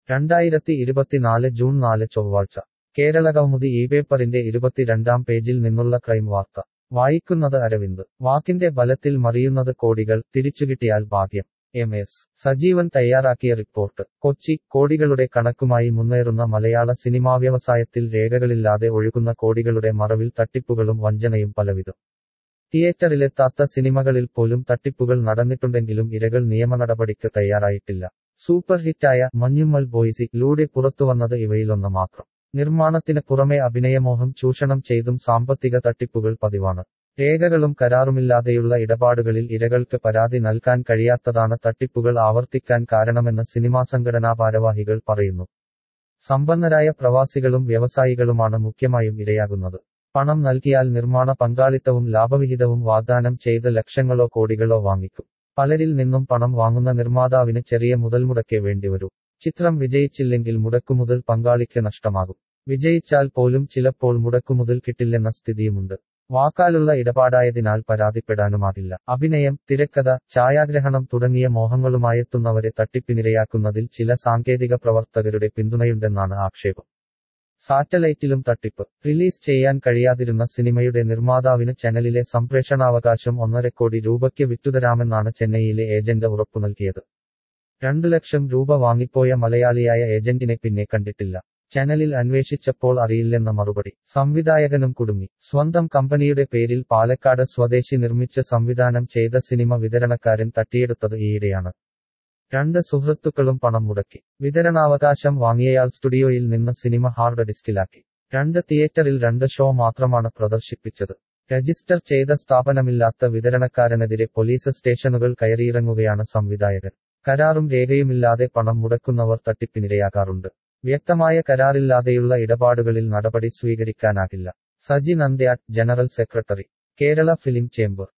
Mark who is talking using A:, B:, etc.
A: രണ്ടായിരത്തി ഇരുപത്തിനാല് ജൂൺ നാല് ചൊവ്വാഴ്ച കേരളകൗമുദി ഈ പേപ്പറിന്റെ ഇരുപത്തിരണ്ടാം പേജിൽ നിന്നുള്ള ക്രൈം വാർത്ത വായിക്കുന്നത് അരവിന്ദ് വാക്കിന്റെ ബലത്തിൽ മറിയുന്നത് കോടികൾ തിരിച്ചുകിട്ടിയാൽ ഭാഗ്യം എം എസ് സജീവൻ തയ്യാറാക്കിയ റിപ്പോർട്ട് കൊച്ചി കോടികളുടെ കണക്കുമായി മുന്നേറുന്ന മലയാള സിനിമാ വ്യവസായത്തിൽ രേഖകളില്ലാതെ ഒഴുകുന്ന കോടികളുടെ മറവിൽ തട്ടിപ്പുകളും വഞ്ചനയും പലവിധം തിയേറ്ററിലെത്താത്ത സിനിമകളിൽ പോലും തട്ടിപ്പുകൾ നടന്നിട്ടുണ്ടെങ്കിലും ഇരകൾ നിയമനടപടിക്ക് തയ്യാറായിട്ടില്ല സൂപ്പർ ഹിറ്റായ മഞ്ഞുമ്മൽ ബോയ്സി ലൂടെ പുറത്തുവന്നത് ഇവയിലൊന്ന് മാത്രം നിർമ്മാണത്തിന് പുറമെ അഭിനയമോഹം ചൂഷണം ചെയ്തും സാമ്പത്തിക തട്ടിപ്പുകൾ പതിവാണ് രേഖകളും കരാറുമില്ലാതെയുള്ള ഇടപാടുകളിൽ ഇരകൾക്ക് പരാതി നൽകാൻ കഴിയാത്തതാണ് തട്ടിപ്പുകൾ ആവർത്തിക്കാൻ കാരണമെന്ന് സിനിമാ സംഘടനാ ഭാരവാഹികൾ പറയുന്നു സമ്പന്നരായ പ്രവാസികളും വ്യവസായികളുമാണ് മുഖ്യമായും ഇരയാകുന്നത് പണം നൽകിയാൽ നിർമ്മാണ പങ്കാളിത്തവും ലാഭവിഹിതവും വാഗ്ദാനം ചെയ്ത് ലക്ഷങ്ങളോ കോടികളോ വാങ്ങിക്കും പലരിൽ നിന്നും പണം വാങ്ങുന്ന നിർമ്മാതാവിന് ചെറിയ മുതൽമുടക്കേ വേണ്ടിവരൂ ചിത്രം വിജയിച്ചില്ലെങ്കിൽ മുടക്കുമുതൽ പങ്കാളിക്ക് നഷ്ടമാകും വിജയിച്ചാൽ പോലും ചിലപ്പോൾ മുടക്കുമുതൽ കിട്ടില്ലെന്ന സ്ഥിതിയുമുണ്ട് വാക്കാലുള്ള ഇടപാടായതിനാൽ പരാതിപ്പെടാനുമാകില്ല അഭിനയം തിരക്കഥ ഛായാഗ്രഹണം തുടങ്ങിയ മോഹങ്ങളുമായെത്തുന്നവരെ തട്ടിപ്പിനിരയാക്കുന്നതിൽ ചില സാങ്കേതിക പ്രവർത്തകരുടെ പിന്തുണയുണ്ടെന്നാണ് ആക്ഷേപം സാറ്റലൈറ്റിലും തട്ടിപ്പ് റിലീസ് ചെയ്യാൻ കഴിയാതിരുന്ന സിനിമയുടെ നിർമ്മാതാവിന് ചാനലിലെ സംപ്രേഷണാവകാശം ഒന്നര കോടി രൂപയ്ക്ക് വിറ്റുതരാമെന്നാണ് ചെന്നൈയിലെ ഏജന്റ് ഉറപ്പു നൽകിയത് രണ്ടു ലക്ഷം രൂപ വാങ്ങിപ്പോയ മലയാളിയായ ഏജന്റിനെ പിന്നെ കണ്ടിട്ടില്ല ചാനലിൽ അന്വേഷിച്ചപ്പോൾ അറിയില്ലെന്ന മറുപടി സംവിധായകനും കുടുങ്ങി സ്വന്തം കമ്പനിയുടെ പേരിൽ പാലക്കാട് സ്വദേശി നിർമ്മിച്ച് സംവിധാനം ചെയ്ത സിനിമ വിതരണക്കാരൻ തട്ടിയെടുത്തത് ഈയിടെയാണ് രണ്ട് സുഹൃത്തുക്കളും പണം മുടക്കി വിതരണാവകാശം വാങ്ങിയയാൾ സ്റ്റുഡിയോയിൽ നിന്ന് സിനിമ ഹാർഡ് ഡിസ്കിലാക്കി രണ്ട് തിയേറ്ററിൽ രണ്ട് ഷോ മാത്രമാണ് പ്രദർശിപ്പിച്ചത് രജിസ്റ്റർ ചെയ്ത സ്ഥാപനമില്ലാത്ത വിതരണക്കാരനെതിരെ പോലീസ് സ്റ്റേഷനുകൾ കയറിയിറങ്ങുകയാണ് സംവിധായകൻ കരാറും രേഖയുമില്ലാതെ പണം മുടക്കുന്നവർ തട്ടിപ്പിനിരയാകാറുണ്ട് വ്യക്തമായ കരാറില്ലാതെയുള്ള ഇടപാടുകളിൽ നടപടി സ്വീകരിക്കാനാകില്ല Saji Nandyatt general secretary Kerala film chamber